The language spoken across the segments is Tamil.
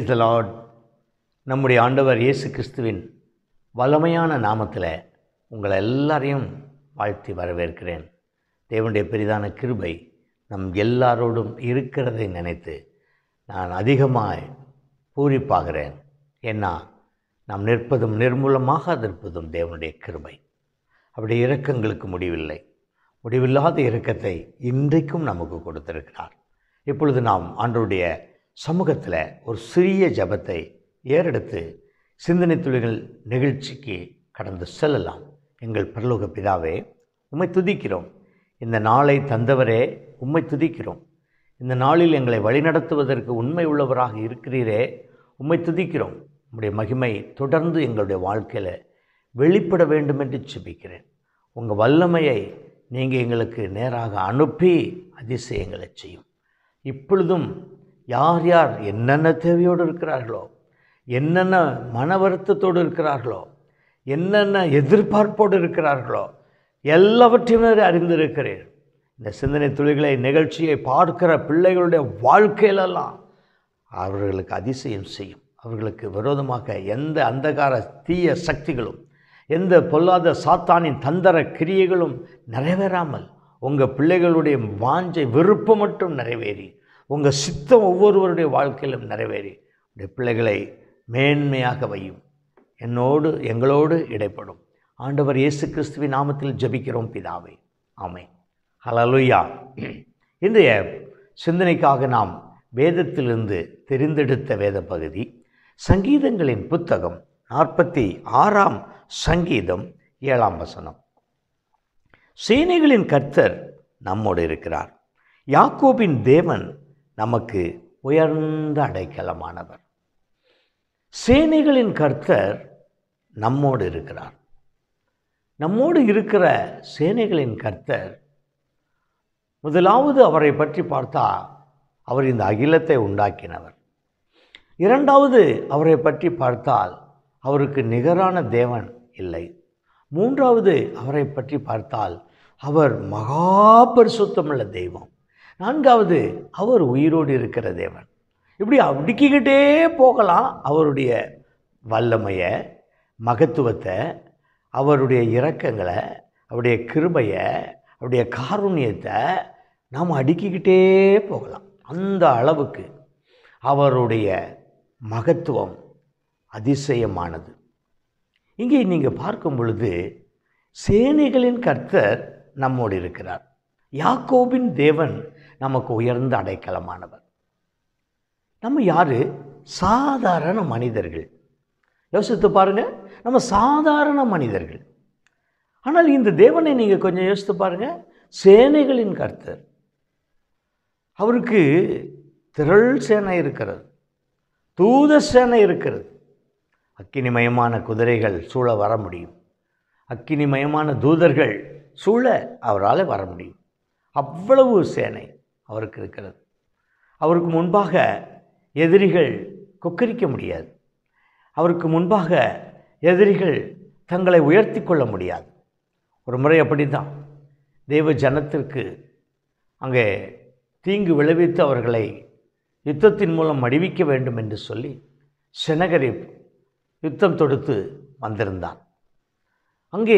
பிரைஸ் த லார்ட் நம்முடைய ஆண்டவர் இயேசு கிறிஸ்துவின் வல்லமையான நாமத்தில் உங்களை எல்லாரையும் வாழ்த்தி வரவேற்கிறேன் தேவனுடைய பெரிதான கிருபை நம் எல்லாரோடும் இருக்கிறதை நினைத்து நான் அதிகமாய் பூரிப்பாகிறேன் ஏன்னா நாம் நிற்பதும் நிர்மூலமாக இருப்பதும் தேவனுடைய கிருபை அப்படி இரக்கங்களுக்கு முடிவில்லை முடிவில்லாத இரக்கத்தை இன்றைக்கும் நமக்கு கொடுத்திருக்கிறார் இப்பொழுது நாம் ஆண்டவருடைய சமூகத்தில் ஒரு சிறிய ஜபத்தை ஏறெடுத்து சிந்தனை துளிகள் நிகழ்ச்சிக்கு கடந்து செல்லலாம் எங்கள் பரலோக பிதாவே உம்மை துதிக்கிறோம் இந்த நாளை தந்தவரே உம்மை துதிக்கிறோம் இந்த நாளில் எங்களை வழிநடத்துவதற்கு உண்மை உள்ளவராக இருக்கிறீரே உம்மை துதிக்கிறோம் உம்முடைய மகிமை தொடர்ந்து எங்களுடைய வாழ்க்கையில் வெளிப்பட வேண்டும் என்று செபிக்கிறேன் உங்கள் வல்லமையை நீங்கள் எங்களுக்கு நேராக அனுப்பி அதிசயங்களை செய்யும் இப்பொழுதும் யார் யார் என்னென்ன தேவையோடு இருக்கிறார்களோ என்னென்ன மன வருத்தத்தோடு இருக்கிறார்களோ என்னென்ன எதிர்பார்ப்போடு இருக்கிறார்களோ எல்லாவற்றையும் அறிந்திருக்கிறேன் இந்த சிந்தனை துளிகளை நிகழ்ச்சியை பார்க்கிற பிள்ளைகளுடைய வாழ்க்கையிலெல்லாம் அவர்களுக்கு அதிசயம் செய்யும் அவர்களுக்கு விரோதமாக எந்த அந்தகார தீய சக்திகளும் எந்த பொல்லாத சாத்தானின் தந்தர கிரியைகளும் நிறைவேறாமல் உங்கள் பிள்ளைகளுடைய வாஞ்சை விருப்பம் மட்டும் நிறைவேறி உங்கள் சித்தம் ஒவ்வொருவருடைய வாழ்க்கையிலும் நிறைவேறி உடைய பிள்ளைகளை மேன்மையாக வையும் என்னோடு எங்களோடு இடைப்படும் ஆண்டவர் இயேசு கிறிஸ்துவின் நாமத்தில் ஜபிக்கிறோம் பிதாவை ஆமை ஹலலுயா இன்றைய சிந்தனைக்காக நாம் வேதத்திலிருந்து தெரிந்தெடுத்த வேத பகுதி சங்கீதங்களின் புத்தகம் நாற்பத்தி ஆறாம் சங்கீதம் ஏழாம் வசனம் சேனைகளின் கர்த்தர் நம்மோடு இருக்கிறார் யாக்கோபின் தேவன் நமக்கு உயர்ந்த அடைக்கலமானவர் சேனைகளின் கர்த்தர் நம்மோடு இருக்கிறார் நம்மோடு இருக்கிற சேனைகளின் கர்த்தர் முதலாவது அவரை பற்றி பார்த்தா அவர் இந்த அகிலத்தை உண்டாக்கினவர் இரண்டாவது அவரை பற்றி பார்த்தால் அவருக்கு நிகரான தேவன் இல்லை மூன்றாவது அவரை பற்றி பார்த்தால் அவர் மகா பரிசுத்தமுள்ள தெய்வம் நான்காவது அவர் உயிரோடு இருக்கிற தேவன் இப்படி அடுக்கிக்கிட்டே போகலாம் அவருடைய வல்லமையை மகத்துவத்தை அவருடைய இரக்கங்களை அவருடைய கிருபையை அவருடைய காருண்யத்தை நாம் அடுக்கிக்கிட்டே போகலாம் அந்த அளவுக்கு அவருடைய மகத்துவம் அதிசயமானது இங்கே நீங்கள் பார்க்கும் பொழுது சேனைகளின் கர்த்தர் நம்மோடு இருக்கிறார் யாக்கோபின் தேவன் நமக்கு உயர்ந்த அடைக்கலமானவர் நம்ம யார் சாதாரண மனிதர்கள் யோசித்து பாருங்கள் நம்ம சாதாரண மனிதர்கள் ஆனால் இந்த தேவனை நீங்கள் கொஞ்சம் யோசித்து பாருங்கள் சேனைகளின் கர்த்தர் அவருக்கு திரள் சேனை இருக்கிறது தூத சேனை இருக்கிறது அக்கினிமயமான குதிரைகள் சூழ வர முடியும் அக்கினிமயமான தூதர்கள் சூழ அவரால் வர முடியும் அவ்வளவு சேனை அவருக்கு இருக்கிறது அவருக்கு முன்பாக எதிரிகள் கொக்கரிக்க முடியாது அவருக்கு முன்பாக எதிரிகள் தங்களை உயர்த்தி கொள்ள முடியாது ஒரு முறை அப்படி தான் தெய்வ ஜனத்திற்கு அங்கே தீங்கு விளைவித்து அவர்களை யுத்தத்தின் மூலம் அடிவிக்க வேண்டும் என்று சொல்லி செனகரிப் யுத்தம் தொடுத்து வந்திருந்தான் அங்கே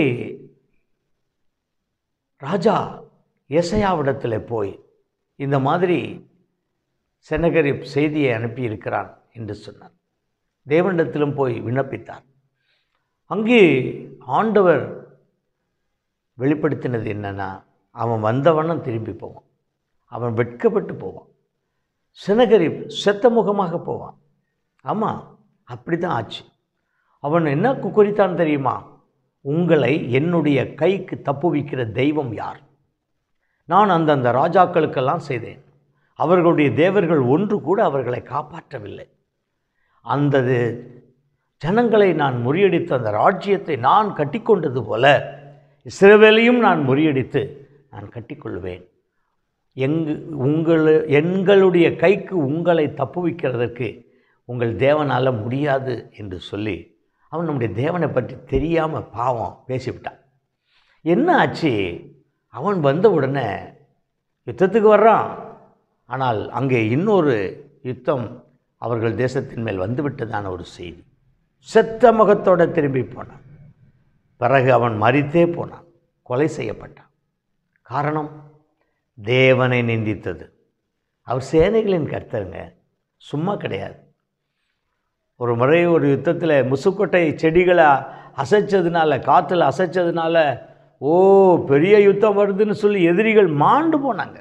ராஜா எசையாவிடத்தில் போய் இந்த மாதிரி செனகரிப் செய்தியை அனுப்பியிருக்கிறான் என்று சொன்னார் தேவனிடத்திலும் போய் விண்ணப்பித்தார் அங்கே ஆண்டவர் வெளிப்படுத்தினது என்னென்னா அவன் வந்தவண்ணம் திரும்பி போவான் அவன் வெட்கப்பட்டு போவான் சினகரிப் செத்த முகமாக போவான் ஆமாம் அப்படி தான் ஆச்சு அவன் என்ன குறித்தான் தெரியுமா உங்களை என்னுடைய கைக்கு தப்புவிக்கிற தெய்வம் யார் நான் அந்தந்த ராஜாக்களுக்கெல்லாம் செய்தேன் அவர்களுடைய தேவர்கள் ஒன்று கூட அவர்களை காப்பாற்றவில்லை அந்த ஜனங்களை நான் முறியடித்து அந்த ராஜ்யத்தை நான் கட்டிக்கொண்டது போல இஸ்ரவேலையும் நான் முறியடித்து நான் கட்டிக்கொள்வேன் எங்கு உங்கள் எங்களுடைய கைக்கு உங்களை தப்புவிக்கிறதற்கு உங்கள் தேவனால் முடியாது என்று சொல்லி அவன் நம்முடைய தேவனை பற்றி தெரியாமல் பாவம் பேசிவிட்டான் என்ன ஆச்சு அவன் வந்த உடனே யுத்தத்துக்கு வர்றான் ஆனால் அங்கே இன்னொரு யுத்தம் அவர்கள் தேசத்தின் மேல் வந்துவிட்டதான ஒரு செய்தி செத்த முகத்தோட திரும்பி போனான் பிறகு அவன் மரித்தே போனான் கொலை செய்யப்பட்டான் காரணம் தேவனை நிந்தித்தது அவர் சேனைகளின் கர்த்தருங்க சும்மா கிடையாது ஒரு முறை ஒரு யுத்தத்தில் முசுக்கொட்டை செடிகளை அசைச்சதுனால காற்றுல அசைச்சதுனால ஓ பெரிய யுத்தம் வருதுன்னு சொல்லி எதிரிகள் மாண்டு போனாங்க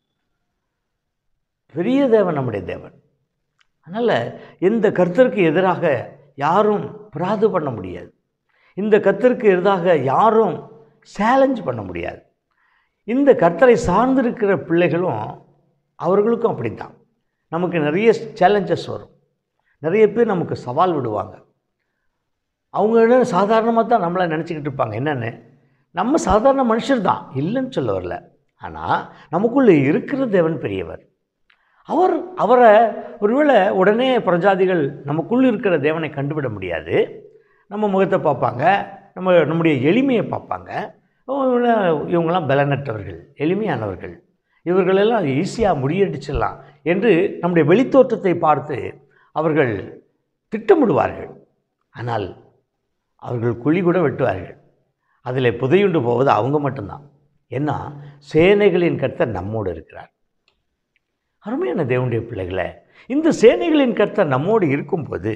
பெரிய தேவன் நம்முடைய தேவன் அதனால் இந்த கர்த்தருக்கு எதிராக யாரும் பிராது பண்ண முடியாது இந்த கர்த்தருக்கு எதிராக யாரும் சேலஞ்ச் பண்ண முடியாது இந்த கர்த்தரை சார்ந்திருக்கிற பிள்ளைகளும் அவர்களுக்கும் அப்படித்தான் நமக்கு நிறைய சேலஞ்சஸ் வரும் நிறைய பேர் நமக்கு சவால் விடுவாங்க அவங்க என்ன சாதாரணமாக தான் நம்மளை நினச்சிக்கிட்டு இருப்பாங்க என்னென்னு நம்ம சாதாரண மனுஷர் தான் இல்லைன்னு சொல்ல வரல ஆனால் நமக்குள்ளே இருக்கிற தேவன் பெரியவர் அவர் அவரை ஒருவேளை உடனே பிரஜாதிகள் நமக்குள் இருக்கிற தேவனை கண்டுவிட முடியாது நம்ம முகத்தை பார்ப்பாங்க நம்ம நம்முடைய எளிமையை பார்ப்பாங்க இவங்கள இவங்கெல்லாம் பலனற்றவர்கள் எளிமையானவர்கள் இவர்களெல்லாம் ஈஸியாக முறியடிச்சிடலாம் என்று நம்முடைய வெளித்தோற்றத்தை பார்த்து அவர்கள் திட்டமிடுவார்கள் ஆனால் அவர்கள் குழி கூட வெட்டுவார்கள் அதில் புதையுண்டு போவது அவங்க மட்டும்தான் ஏன்னா சேனைகளின் கர்த்தர் நம்மோடு இருக்கிறார் அருமையான தேவனுடைய பிள்ளைகளை இந்த சேனைகளின் கர்த்தர் நம்மோடு இருக்கும்போது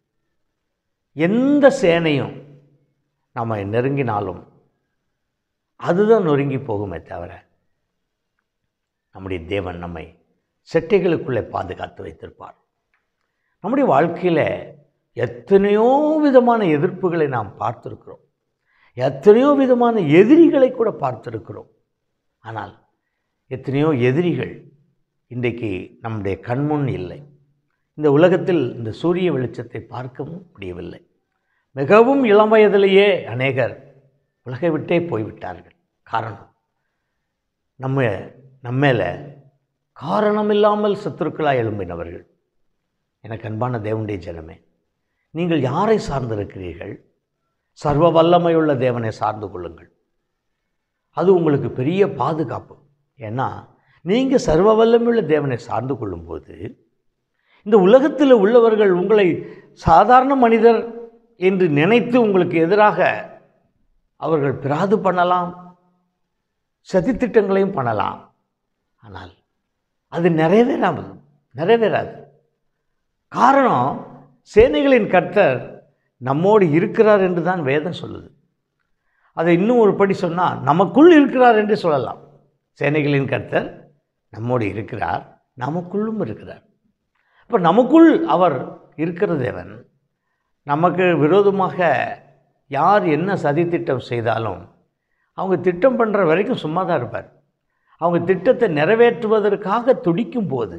எந்த சேனையும் நம்ம நெருங்கினாலும் அதுதான் நொறுங்கி போகுமே தவிர நம்முடைய தேவன் நம்மை செட்டைகளுக்குள்ளே பாதுகாத்து வைத்திருப்பார் நம்முடைய வாழ்க்கையில் எத்தனையோ விதமான எதிர்ப்புகளை நாம் பார்த்துருக்கிறோம் எத்தனையோ விதமான எதிரிகளை கூட பார்த்துருக்கிறோம் ஆனால் எத்தனையோ எதிரிகள் இன்றைக்கு நம்முடைய கண்முன் இல்லை இந்த உலகத்தில் இந்த சூரிய வெளிச்சத்தை பார்க்கவும் முடியவில்லை மிகவும் இளம் வயதிலேயே அநேகர் உலகை விட்டே போய்விட்டார்கள் காரணம் நம்ம நம்மேல காரணமில்லாமல் சத்துருக்களாய் எழும்பினவர்கள் எனக்கு அன்பான தேவனுடைய ஜனமே நீங்கள் யாரை சார்ந்திருக்கிறீர்கள் சர்வ வல்லமையுள்ள தேவனை சார்ந்து கொள்ளுங்கள் அது உங்களுக்கு பெரிய பாதுகாப்பு ஏன்னா நீங்கள் சர்வ வல்லமையுள்ள தேவனை சார்ந்து கொள்ளும்போது இந்த உலகத்தில் உள்ளவர்கள் உங்களை சாதாரண மனிதர் என்று நினைத்து உங்களுக்கு எதிராக அவர்கள் பிராது பண்ணலாம் சதித்திட்டங்களையும் பண்ணலாம் ஆனால் அது நிறைவேறாமல் நிறைவேறாது காரணம் சேனைகளின் கர்த்தர் நம்மோடு இருக்கிறார் என்று தான் வேதம் சொல்லுது அதை இன்னும் ஒரு படி சொன்னால் நமக்குள் இருக்கிறார் என்று சொல்லலாம் சேனைகளின் கர்த்தர் நம்மோடு இருக்கிறார் நமக்குள்ளும் இருக்கிறார் இப்போ நமக்குள் அவர் இருக்கிற தேவன் நமக்கு விரோதமாக யார் என்ன சதித்திட்டம் செய்தாலும் அவங்க திட்டம் பண்ணுற வரைக்கும் சும்மா தான் இருப்பார் அவங்க திட்டத்தை நிறைவேற்றுவதற்காக துடிக்கும் போது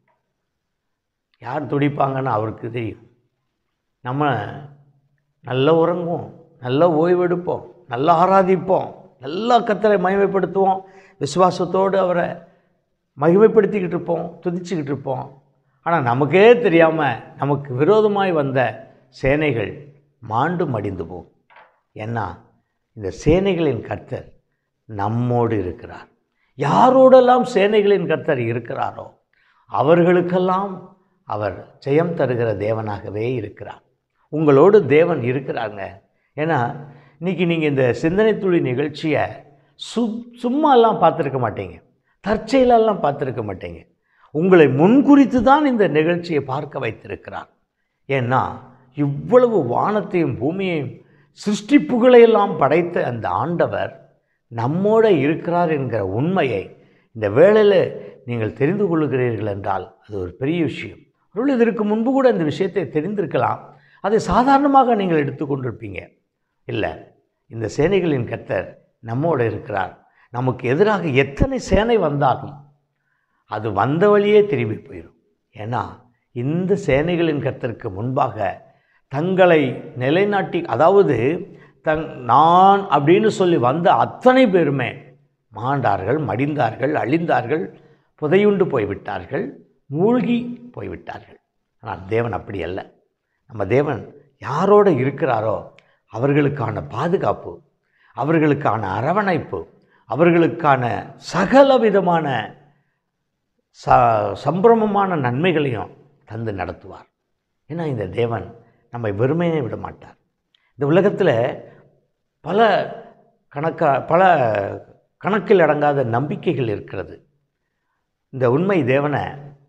யார் துடிப்பாங்கன்னு அவருக்கு தெரியும் நம்ம நல்ல உறங்குவோம் நல்ல ஓய்வெடுப்போம் நல்லா ஆராதிப்போம் நல்லா கத்தரை மகிமைப்படுத்துவோம் விசுவாசத்தோடு அவரை மகிமைப்படுத்திக்கிட்டு இருப்போம் துதிச்சுக்கிட்டு இருப்போம் ஆனால் நமக்கே தெரியாமல் நமக்கு விரோதமாய் வந்த சேனைகள் மாண்டு மடிந்து போகும் ஏன்னா இந்த சேனைகளின் கர்த்தர் நம்மோடு இருக்கிறார் யாரோடெல்லாம் சேனைகளின் கர்த்தர் இருக்கிறாரோ அவர்களுக்கெல்லாம் அவர் ஜெயம் தருகிற தேவனாகவே இருக்கிறார் உங்களோடு தேவன் இருக்கிறாங்க ஏன்னா இன்றைக்கி நீங்கள் இந்த சிந்தனை துளி நிகழ்ச்சியை சு சும்மாலாம் பார்த்துருக்க மாட்டீங்க தற்செயலெல்லாம் பார்த்துருக்க மாட்டீங்க உங்களை முன்குறித்து தான் இந்த நிகழ்ச்சியை பார்க்க வைத்திருக்கிறார் ஏன்னா இவ்வளவு வானத்தையும் பூமியையும் சிருஷ்டிப்புகளையெல்லாம் படைத்த அந்த ஆண்டவர் நம்மோட இருக்கிறார் என்கிற உண்மையை இந்த வேளையில் நீங்கள் தெரிந்து கொள்ளுகிறீர்கள் என்றால் அது ஒரு பெரிய விஷயம் அருள் இதற்கு முன்பு கூட இந்த விஷயத்தை தெரிந்திருக்கலாம் அதை சாதாரணமாக நீங்கள் எடுத்துக்கொண்டிருப்பீங்க இல்லை இந்த சேனைகளின் கர்த்தர் நம்மோடு இருக்கிறார் நமக்கு எதிராக எத்தனை சேனை வந்தாலும் அது வந்த வழியே திரும்பி போயிடும் ஏன்னா இந்த சேனைகளின் கர்த்தருக்கு முன்பாக தங்களை நிலைநாட்டி அதாவது தங் நான் அப்படின்னு சொல்லி வந்த அத்தனை பேருமே மாண்டார்கள் மடிந்தார்கள் அழிந்தார்கள் புதையுண்டு போய்விட்டார்கள் மூழ்கி போய்விட்டார்கள் ஆனால் தேவன் அப்படி அல்ல நம்ம தேவன் யாரோட இருக்கிறாரோ அவர்களுக்கான பாதுகாப்பு அவர்களுக்கான அரவணைப்பு அவர்களுக்கான சகல விதமான ச சம்பிரமமான நன்மைகளையும் தந்து நடத்துவார் ஏன்னா இந்த தேவன் நம்மை வெறுமையே விட மாட்டார் இந்த உலகத்தில் பல கணக்கா பல கணக்கில் அடங்காத நம்பிக்கைகள் இருக்கிறது இந்த உண்மை தேவனை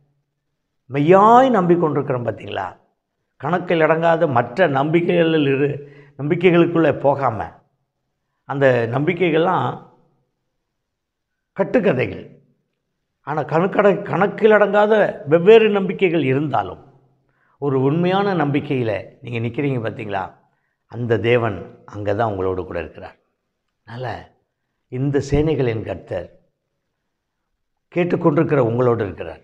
மெய்யாய் நம்பிக்கொண்டிருக்கிறோம் பார்த்தீங்களா கணக்கில் அடங்காத மற்ற நம்பிக்கைகளில் இரு நம்பிக்கைகளுக்குள்ளே போகாமல் அந்த நம்பிக்கைகள்லாம் கட்டுக்கதைகள் ஆனால் கணக்கட கணக்கில் அடங்காத வெவ்வேறு நம்பிக்கைகள் இருந்தாலும் ஒரு உண்மையான நம்பிக்கையில் நீங்கள் நிற்கிறீங்க பார்த்தீங்களா அந்த தேவன் அங்கே தான் உங்களோடு கூட இருக்கிறார் அதனால் இந்த சேனைகளின் கர்த்தர் கேட்டுக்கொண்டிருக்கிற உங்களோடு இருக்கிறார்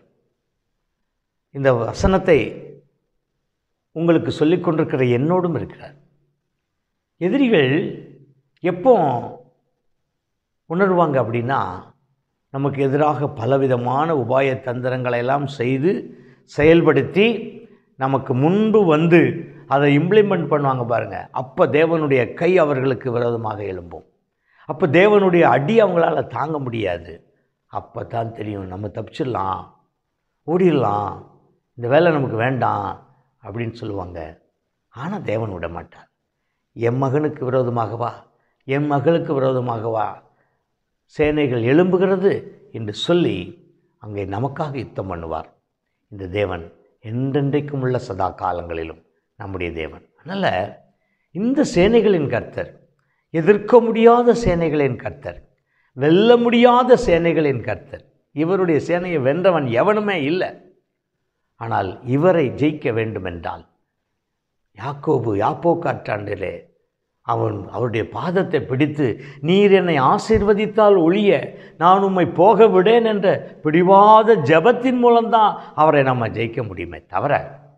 இந்த வசனத்தை உங்களுக்கு சொல்லிக் கொண்டிருக்கிற என்னோடும் இருக்கிறார் எதிரிகள் எப்போ உணர்வாங்க அப்படின்னா நமக்கு எதிராக பலவிதமான உபாய தந்திரங்களை எல்லாம் செய்து செயல்படுத்தி நமக்கு முன்பு வந்து அதை இம்ப்ளிமெண்ட் பண்ணுவாங்க பாருங்கள் அப்போ தேவனுடைய கை அவர்களுக்கு விரோதமாக எழும்பும் அப்போ தேவனுடைய அடி அவங்களால தாங்க முடியாது அப்போ தான் தெரியும் நம்ம தப்பிச்சிடலாம் ஓடிடலாம் இந்த வேலை நமக்கு வேண்டாம் அப்படின்னு சொல்லுவாங்க ஆனால் தேவன் விட மாட்டார் என் மகனுக்கு விரோதமாகவா என் மகளுக்கு விரோதமாகவா சேனைகள் எழும்புகிறது என்று சொல்லி அங்கே நமக்காக யுத்தம் பண்ணுவார் இந்த தேவன் என்றென்றைக்கும் உள்ள சதா காலங்களிலும் நம்முடைய தேவன் அதனால் இந்த சேனைகளின் கர்த்தர் எதிர்க்க முடியாத சேனைகளின் கர்த்தர் வெல்ல முடியாத சேனைகளின் கர்த்தர் இவருடைய சேனையை வென்றவன் எவனுமே இல்லை ஆனால் இவரை ஜெயிக்க வேண்டுமென்றால் யாக்கோபு யாப்போ காற்றாண்டிலே அவன் அவருடைய பாதத்தை பிடித்து நீர் என்னை ஆசீர்வதித்தால் ஒழிய நான் உம்மை போக விடேன் என்ற பிடிவாத ஜபத்தின் மூலம்தான் அவரை நம்ம ஜெயிக்க முடியுமே தவிர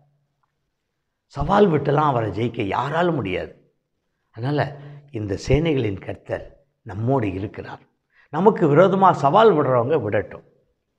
சவால் விட்டுலாம் அவரை ஜெயிக்க யாராலும் முடியாது அதனால் இந்த சேனைகளின் கர்த்தர் நம்மோடு இருக்கிறார் நமக்கு விரோதமாக சவால் விடுறவங்க விடட்டும்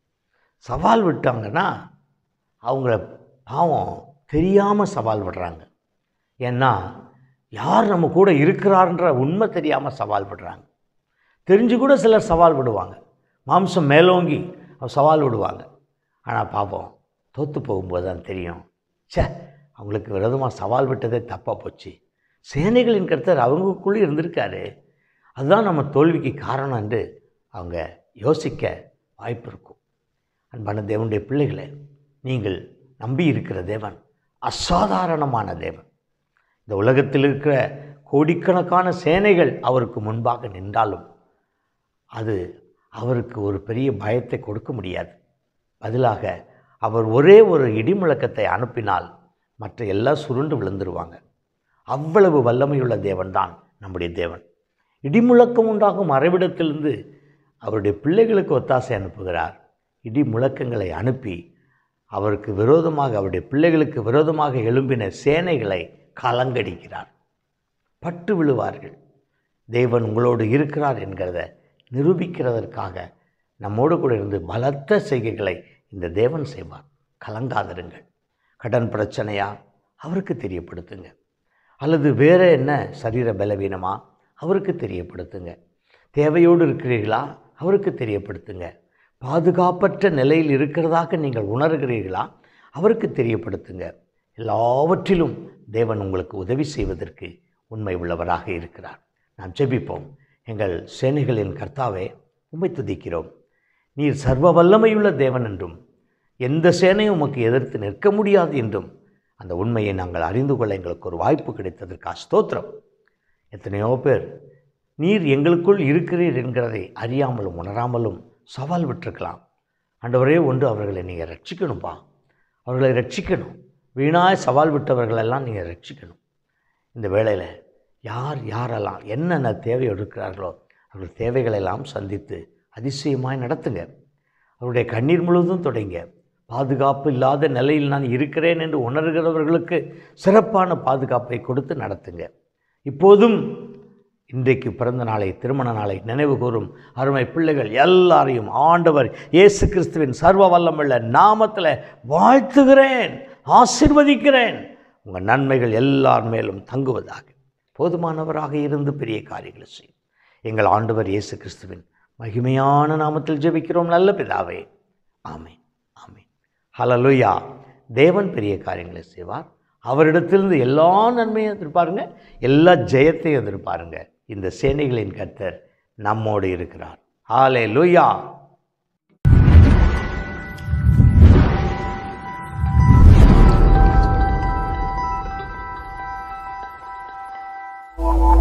சவால் விட்டாங்கன்னா அவங்கள பாவம் தெரியாமல் சவால் விடுறாங்க ஏன்னா யார் நம்ம கூட இருக்கிறார்ன்ற உண்மை தெரியாமல் சவால் விடுறாங்க தெரிஞ்சு கூட சிலர் சவால் விடுவாங்க மாம்சம் மேலோங்கி அவ சவால் விடுவாங்க ஆனால் பாப்போம் தோற்று போகும்போது தான் தெரியும் ச்சே அவங்களுக்கு விரோதமாக சவால் விட்டதே தப்பாக போச்சு சேனைகளின் கருத்தர் அவங்களுக்குள்ளே இருந்திருக்காரு அதுதான் நம்ம தோல்விக்கு காரணம் என்று அவங்க யோசிக்க வாய்ப்பு இருக்கும் அன்பான தேவனுடைய பிள்ளைகளே நீங்கள் நம்பி இருக்கிற தேவன் அசாதாரணமான தேவன் இந்த உலகத்தில் இருக்கிற கோடிக்கணக்கான சேனைகள் அவருக்கு முன்பாக நின்றாலும் அது அவருக்கு ஒரு பெரிய பயத்தை கொடுக்க முடியாது பதிலாக அவர் ஒரே ஒரு இடிமுழக்கத்தை அனுப்பினால் மற்ற எல்லாம் சுருண்டு விழுந்துருவாங்க அவ்வளவு வல்லமையுள்ள தேவன்தான் நம்முடைய தேவன் இடிமுழக்கம் உண்டாகும் மறைவிடத்திலிருந்து அவருடைய பிள்ளைகளுக்கு ஒத்தாசை அனுப்புகிறார் இடி முழக்கங்களை அனுப்பி அவருக்கு விரோதமாக அவருடைய பிள்ளைகளுக்கு விரோதமாக எழும்பின சேனைகளை கலங்கடிக்கிறார் பட்டு விழுவார்கள் தேவன் உங்களோடு இருக்கிறார் என்கிறத நிரூபிக்கிறதற்காக நம்மோடு கூட இருந்து பலத்த செய்கைகளை இந்த தேவன் செய்வார் கலங்காதிருங்கள் கடன் பிரச்சனையா அவருக்கு தெரியப்படுத்துங்க அல்லது வேற என்ன சரீர பலவீனமா அவருக்கு தெரியப்படுத்துங்க தேவையோடு இருக்கிறீர்களா அவருக்கு தெரியப்படுத்துங்க பாதுகாப்பற்ற நிலையில் இருக்கிறதாக நீங்கள் உணர்கிறீர்களா அவருக்கு தெரியப்படுத்துங்க எல்லாவற்றிலும் தேவன் உங்களுக்கு உதவி செய்வதற்கு உண்மை உள்ளவராக இருக்கிறார் நாம் ஜெபிப்போம் எங்கள் சேனைகளின் கர்த்தாவே உம்மை துதிக்கிறோம் நீர் சர்வ வல்லமையுள்ள தேவன் என்றும் எந்த சேனையும் உமக்கு எதிர்த்து நிற்க முடியாது என்றும் அந்த உண்மையை நாங்கள் அறிந்து கொள்ள எங்களுக்கு ஒரு வாய்ப்பு கிடைத்ததற்கா ஸ்தோத்திரம் எத்தனையோ பேர் நீர் எங்களுக்குள் இருக்கிறீர் என்கிறதை அறியாமலும் உணராமலும் சவால் விட்டிருக்கலாம் ஆண்டவரே ஒன்று அவர்களை நீங்கள் ரட்சிக்கணும்ப்பா அவர்களை ரட்சிக்கணும் வீணாய் சவால் விட்டவர்களெல்லாம் நீங்கள் ரட்சிக்கணும் இந்த வேளையில் யார் யாரெல்லாம் என்னென்ன தேவை இருக்கிறார்களோ அவர்கள் தேவைகளெல்லாம் சந்தித்து அதிசயமாய் நடத்துங்க அவருடைய கண்ணீர் முழுவதும் தொடங்க பாதுகாப்பு இல்லாத நிலையில் நான் இருக்கிறேன் என்று உணர்கிறவர்களுக்கு சிறப்பான பாதுகாப்பை கொடுத்து நடத்துங்க இப்போதும் இன்றைக்கு பிறந்த நாளை திருமண நாளை நினைவு கூறும் அருமை பிள்ளைகள் எல்லாரையும் ஆண்டவர் இயேசு கிறிஸ்துவின் சர்வ வல்லமுள்ள நாமத்தில் வாழ்த்துகிறேன் ஆசிர்வதிக்கிறேன் உங்கள் நன்மைகள் எல்லார் மேலும் தங்குவதாக போதுமானவராக இருந்து பெரிய காரியங்களை செய்யும் எங்கள் ஆண்டவர் இயேசு கிறிஸ்துவின் மகிமையான நாமத்தில் ஜெபிக்கிறோம் நல்ல பிதாவே ஆமென் ஆமென் ஹalleluya தேவன் பெரிய காரியங்களை செய்வார் அவரிடத்திலிருந்து எல்லா நன்மையும் எதிர்பாருங்க எல்லா ஜெயத்தையும் எதிர்பாருங்க இந்த சேனைகளின் கர்த்தர் நம்மோடு இருக்கிறார் ஹாலே லூயா Thank you.